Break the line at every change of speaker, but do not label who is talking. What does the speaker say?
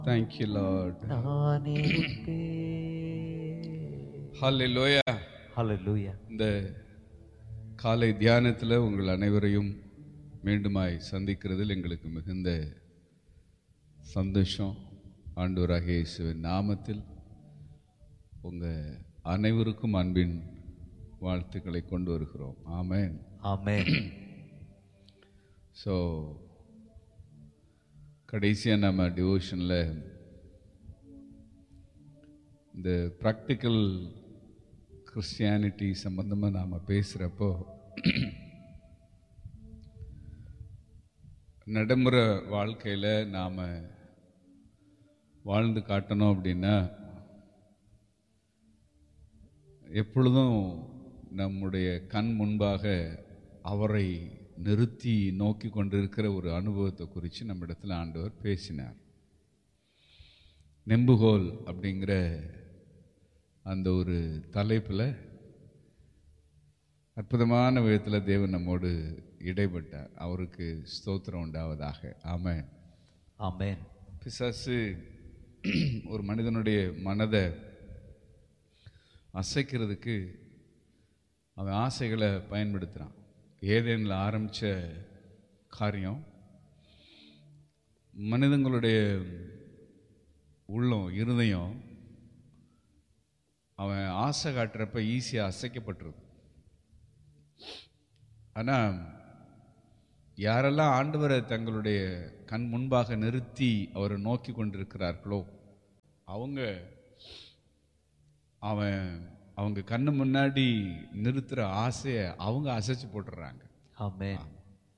Thank you, Lord.
நான் இருப்பேன்
Hallelujah.
ஹalleluya
இந்த காலை தியானத்தில் உங்கள் அனைவரையும் மீண்டுமாய் சந்திக்கிறதில் எங்களுக்கு மிகுந்த சந்தோஷம் ஆண்டவராகிய இயேசுவின் நாமத்தில் உங்கள் அனைவருக்கும் அன்பின் வாழ்த்துக்களை கொண்டு வருகிறோம் ஆமென்
ஆமென்
ஸோ கடைசியாக நம்ம டிவோஷனில் இந்த ப்ராக்டிக்கல் கிறிஸ்டியானிட்டி சம்பந்தமாக நாம் பேசுகிறப்போ நடைமுறை வாழ்க்கையில் நாம் வாழ்ந்து காட்டணும் அப்படின்னா எப்பொழுதும் நம்முடைய கண் முன்பாக அவரை நிறுத்தி நோக்கி கொண்டிருக்கிற ஒரு அனுபவத்தை குறித்து நம்மிடத்தில் ஆண்டவர் பேசினார் நெம்புகோல் அப்படிங்கிற அந்த ஒரு தலைப்பில் அற்புதமான விதத்தில் தேவன் நம்மோடு இடைப்பட்டார் அவருக்கு ஸ்தோத்திரம் உண்டாவதாக ஆமென்
ஆமென்
பிசாசு ஒரு மனிதனுடைய மனதை அசைக்கிறதுக்கு அவன் ஆசைகளை பயன்படுத்துகிறான் ஏதேனில் ஆரம்பித்த காரியம் மனிதங்களுடைய உள்ளம் இருதயம் அவன் ஆசை காட்டுறப்ப ஈஸியாக அசைக்கப்பட்டுருது ஆனால் யாரெல்லாம் ஆண்டவரை தங்களுடைய கண் முன்பாக நிறுத்தி அவரை நோக்கி கொண்டிருக்கிறார்களோ அவங்க அவன் அவங்க கண்ணு முன்னாடி நிறுத்துற ஆசையை அவங்க அசைச்சு போட்டுறாங்க
ஆமென்